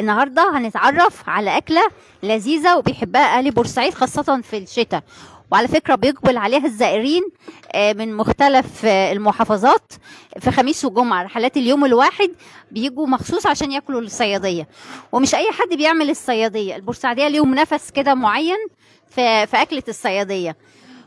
النهارده هنتعرف على اكله لذيذه وبيحبها اهل بورسعيد خاصه في الشتاء وعلى فكره بيقبل عليها الزائرين آه، من مختلف آه، المحافظات في خميس وجمعه رحلات اليوم الواحد بيجوا مخصوص عشان ياكلوا الصياديه ومش اي حد بيعمل الصياديه البورسعيديه ليهم نفس كده معين في في اكله الصياديه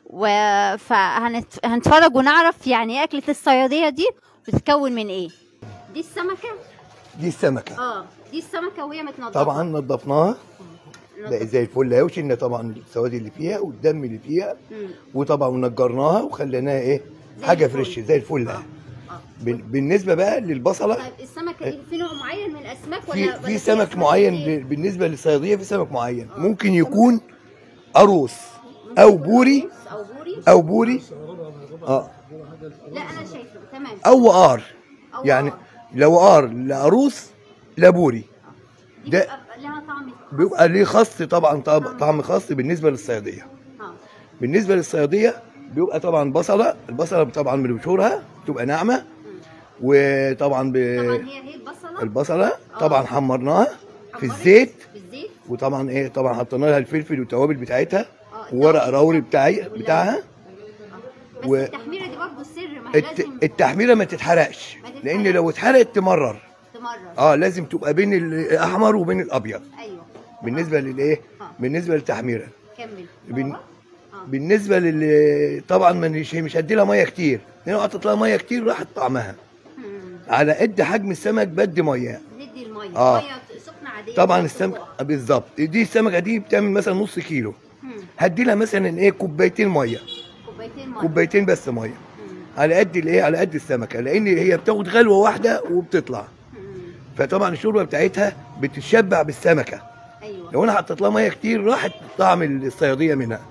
فهنتفرج ونعرف يعني ايه اكله الصياديه دي بتتكون من ايه دي السمكه دي السمكه اه دي السمكه وهي متنضفه طبعا نضفناها بقت زي الفل اهي وشلنا طبعا السواد اللي فيها والدم اللي فيها مم. وطبعا نجرناها وخليناها ايه زي حاجه الفل. فريش زي الفل اهي اه بال- بالنسبه بقى للبصله طيب السمكه دي في نوع معين من الاسماك ولا في ولا في أسماك سمك معين كتير؟ ب- بالنسبه للصياديه في سمك معين ممكن يكون قاروص او بوري او بوري او بوري اه لا انا شايفه تمام او وقار أو يعني وقار. لا وقار لا قاروص لا بوري دي ده- بيبقى لها طعم بيبقى ليه خاص طبعا طعم طعم خاص بالنسبه للصياديه اه بالنسبه للصياديه بيبقى طبعا بصله البصله طبعا بنبشرها بتبقى ناعمه وطبعا ب... طبعا هي هي البصله البصله طبعا حمرناها في حمرت الزيت في الزيت وطبعا ايه طبعا حطينا لها الفلفل والتوابل بتاعتها اه وورق التوابل راوري بتاعها بتاعي ولا- بتاعها آه. بس و- التحميره دي برضه السر ما هي الت... لازم التحميره ما تتحرقش ما تتحرقش. لان لو اتحرقت تمرر تمرر اه لازم تبقى بين الاحمر وبين الابيض ايوه بالنسبه للايه آه. بالنسبه للتحميره كمل بن- هو؟ اه بالنسبه لل طبعا مش مش هدي لها ميه كتير لان لو حطيت لها ميه كتير راحت طعمها مم. على قد حجم السمك بدي ميه ندي الميه آه. ميه سخنه عاديه طبعا كده السمك تفوق. بالظبط دي السمكه دي بتعمل مثلا نص كيلو مم. هدي لها مثلا ايه كوبايتين ميه كوبايتين ميه كوبايتين بس ميه مم. على قد الايه على قد السمكه لان هي بتاخد غلوه واحده وبتطلع مم. فطبعا الشوربه بتاعتها بتتشبع بالسمكه ايوه لو انا حطيت لها ميه كتير راحت طعم الصياديه منها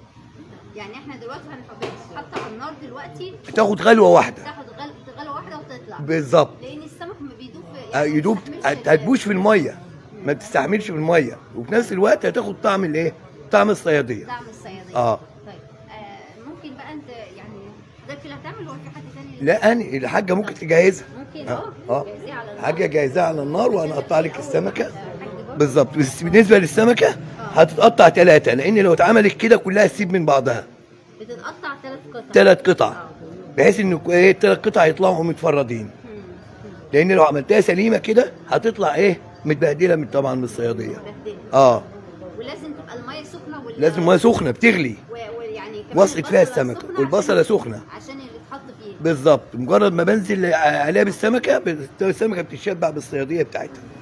يعني احنا دلوقتي هنحط حاطه على النار دلوقتي تاخد غلوه واحده تاخد غل- غلوه واحده وتطلع بالظبط لان السمك ما بيدوب في آه، يعني ما يدوب بيستحملش ال- هتبوش في الميه ما بتستحملش في الميه وفي نفس الوقت هتاخد طعم الايه طعم الصياديه دعم الصياديه اه طيب آه ممكن بقى انت يعني حضرتك اللي هتعمل ولا في حد تاني اللي- لا انا الحاجه ممكن تجهزها ممكن اه اه اه جاهزين على النار. حاجه جاهزه على النار وانا اقطع لك السمكه حاج برضه؟ بالظبط بس بالنسبه للسمكه هتتقطع ثلاثه لان لو اتعملت كده كلها تسيب من بعضها بتتقطع ثلاث قطع ثلاث قطع بحيث ان ايه الثلاث قطع يطلعوا متفردين مم. لان لو عملتها سليمه كده هتطلع ايه متبهدله من طبعا من الصياديه مبهدلة. اه ولازم تبقى الميه سخنه وال لازم ميه سخنه بتغلي و- ويعني كمان وسقت فيها البصلة السمكه سخنة والبصله عشان- سخنه عشان اللي اتحط فيها بالظبط مجرد ما بنزل عليها بالسمكه السمكه بتتشبع بالصياديه بتاعتها